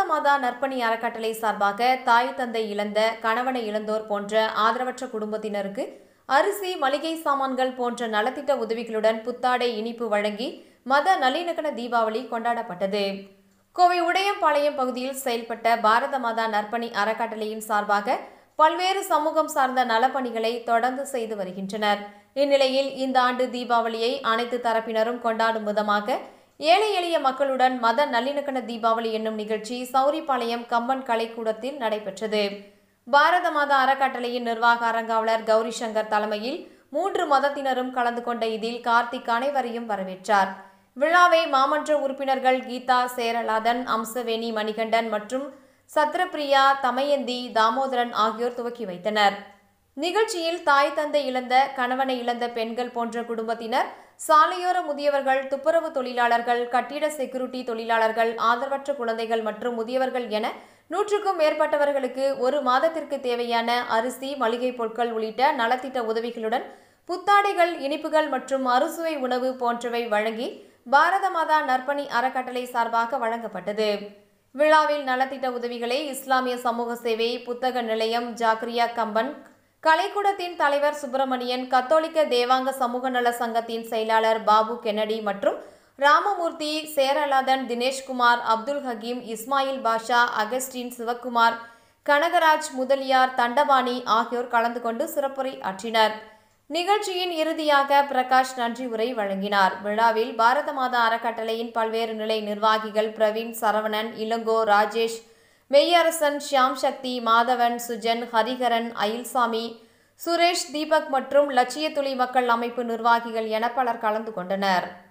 மாதா நற்பணி அறக்கட்டளை சார்பாக தாய் தந்தை இழந்த கணவனை இழந்தோர் போன்ற ஆதரவற்ற குடும்பத்தினருக்கு அரிசி மளிகை சாமான்கள் போன்ற நலத்திட்ட உதவிகளுடன் புத்தாடை இனிப்பு வழங்கி மத நல்லிணக்கண தீபாவளி கொண்டாடப்பட்டது கோவை உடையம்பாளையம் பகுதியில் செயல்பட்ட பாரத மாதா நற்பணி அறக்கட்டளையின் சார்பாக பல்வேறு சமூகம் சார்ந்த நலப்பணிகளை தொடர்ந்து செய்து வருகின்றனர் இந்நிலையில் இந்த ஆண்டு தீபாவளியை அனைத்து தரப்பினரும் கொண்டாடும் விதமாக ஏழை எளிய மக்களுடன் மத நல்லிணக்கண தீபாவளி என்னும் நிகழ்ச்சி சௌரிபாளையம் கம்பன் கலைக்கூடத்தில் நடைபெற்றது பாரத மாதா அறக்கட்டளையின் நிர்வாக அரங்காவலர் கௌரி சங்கர் தலைமையில் மூன்று மதத்தினரும் கலந்து கொண்ட இதில் கார்த்திக் அனைவரையும் வரவேற்றார் விழாவை மாமன்ற உறுப்பினர்கள் கீதா சேரலாதன் அம்சவேணி மணிகண்டன் மற்றும் சத்ரபிரியா தமயந்தி தாமோதரன் ஆகியோர் துவக்கி வைத்தனர் நிகழ்ச்சியில் தாய் தந்தை இழந்த கணவனை இழந்த பெண்கள் போன்ற குடும்பத்தினர் சாலையோர முதியவர்கள் துப்புரவு தொழிலாளர்கள் கட்டிட செக்யூரிட்டி தொழிலாளர்கள் ஆதரவற்ற குழந்தைகள் மற்றும் முதியவர்கள் என நூற்றுக்கும் மேற்பட்டவர்களுக்கு ஒரு மாதத்திற்கு தேவையான அரிசி மளிகை பொருட்கள் உள்ளிட்ட நலத்திட்ட உதவிகளுடன் புத்தாடைகள் இனிப்புகள் மற்றும் அறுசுவை உணவு போன்றவை வழங்கி பாரத மாதா நற்பணி அறக்கட்டளை சார்பாக வழங்கப்பட்டது விழாவில் நலத்திட்ட உதவிகளை இஸ்லாமிய சமூக சேவை புத்தக நிலையம் ஜாக்ரியா கம்பன் கலைக்கூடத்தின் தலைவர் சுப்பிரமணியன் கத்தோலிக்க தேவாங்க சமூக நல சங்கத்தின் செயலாளர் பாபு கென்னடி மற்றும் ராமமூர்த்தி சேரலாதன் தினேஷ்குமார் அப்துல் ஹக்கீம் இஸ்மாயில் பாஷா அகஸ்டின் சிவக்குமார் கனகராஜ் முதலியார் தண்டபாணி ஆகியோர் கலந்து கொண்டு சிறப்புரை ஆற்றினர் நிகழ்ச்சியின் இறுதியாக பிரகாஷ் நன்றி உரை வழங்கினார் விழாவில் பாரத மாதா அறக்கட்டளையின் பல்வேறு நிலை நிர்வாகிகள் பிரவீன் சரவணன் இளங்கோ ராஜேஷ் மெய்யரசன் ஷியாம் சக்தி மாதவன் சுஜன் ஹரிஹரன் அயில்சாமி சுரேஷ் தீபக் மற்றும் லட்சிய துளி மக்கள் அமைப்பு நிர்வாகிகள் என பலர் கலந்து கொண்டனர்